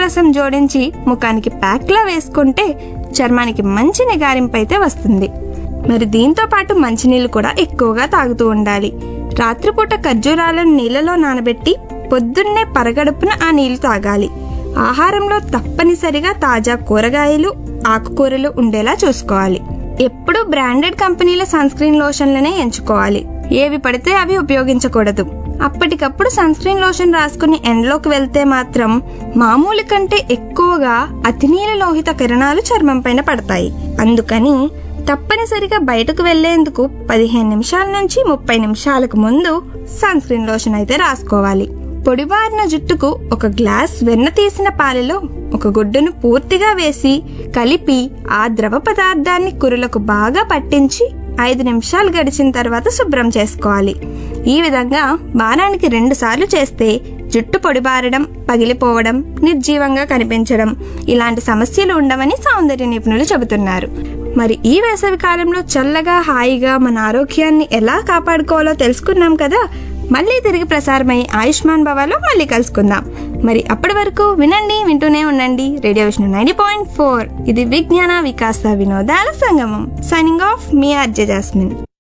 రసం జోడించి ముఖానికి ప్యాక్లా వేసుకుంటే చర్మానికి మంచి నిగారింపు అయితే వస్తుంది మరి దీంతో పాటు మంచినీళ్ళు కూడా ఎక్కువగా తాగుతూ ఉండాలి రాత్రిపూట ఖర్జూరాలను నీళ్ళలో నానబెట్టి పొద్దున్నే పరగడుపున ఆ నీళ్లు తాగాలి ఆహారంలో తప్పనిసరిగా తాజా కూరగాయలు ఆకుకూరలు ఉండేలా చూసుకోవాలి ఎప్పుడూ బ్రాండెడ్ కంపెనీల సన్ స్క్రీన్ లోషన్లనే ఎంచుకోవాలి ఏవి పడితే అవి ఉపయోగించకూడదు అప్పటికప్పుడు సన్ స్క్రీన్ లోషన్ రాసుకుని ఎండలోకి వెళ్తే మాత్రం మామూలు కంటే ఎక్కువగా అతినీల లోహిత కిరణాలు చర్మం పైన పడతాయి అందుకని తప్పనిసరిగా బయటకు వెళ్లేందుకు పదిహేను నిమిషాల నుంచి ముప్పై నిమిషాలకు ముందు సన్ స్క్రీన్ లోషన్ అయితే రాసుకోవాలి పొడిబారిన జుట్టుకు ఒక గ్లాస్ వెన్న తీసిన పాలలో ఒక గుడ్డును పూర్తిగా వేసి కలిపి ఆ ద్రవ పదార్థాన్ని కురులకు బాగా పట్టించి ఐదు నిమిషాలు గడిచిన తర్వాత శుభ్రం చేసుకోవాలి ఈ విధంగా వారానికి రెండు సార్లు చేస్తే జుట్టు పొడిబారడం పగిలిపోవడం నిర్జీవంగా కనిపించడం ఇలాంటి సమస్యలు ఉండవని సౌందర్య నిపుణులు చెబుతున్నారు మరి ఈ వేసవి కాలంలో చల్లగా హాయిగా మన ఆరోగ్యాన్ని ఎలా కాపాడుకోవాలో తెలుసుకున్నాం కదా మళ్ళీ తిరిగి ప్రసారమై ఆయుష్మాన్ భవాలో మళ్ళీ కలుసుకుందాం మరి అప్పటి వరకు వినండి వింటూనే ఉండండి radio Vishnu ninety point four ఇది విజ్ఞాన వికాస వినోదాల సంగమం సైనింగ్ ఆఫ్ మీ ఆర్జే జాస్మిన్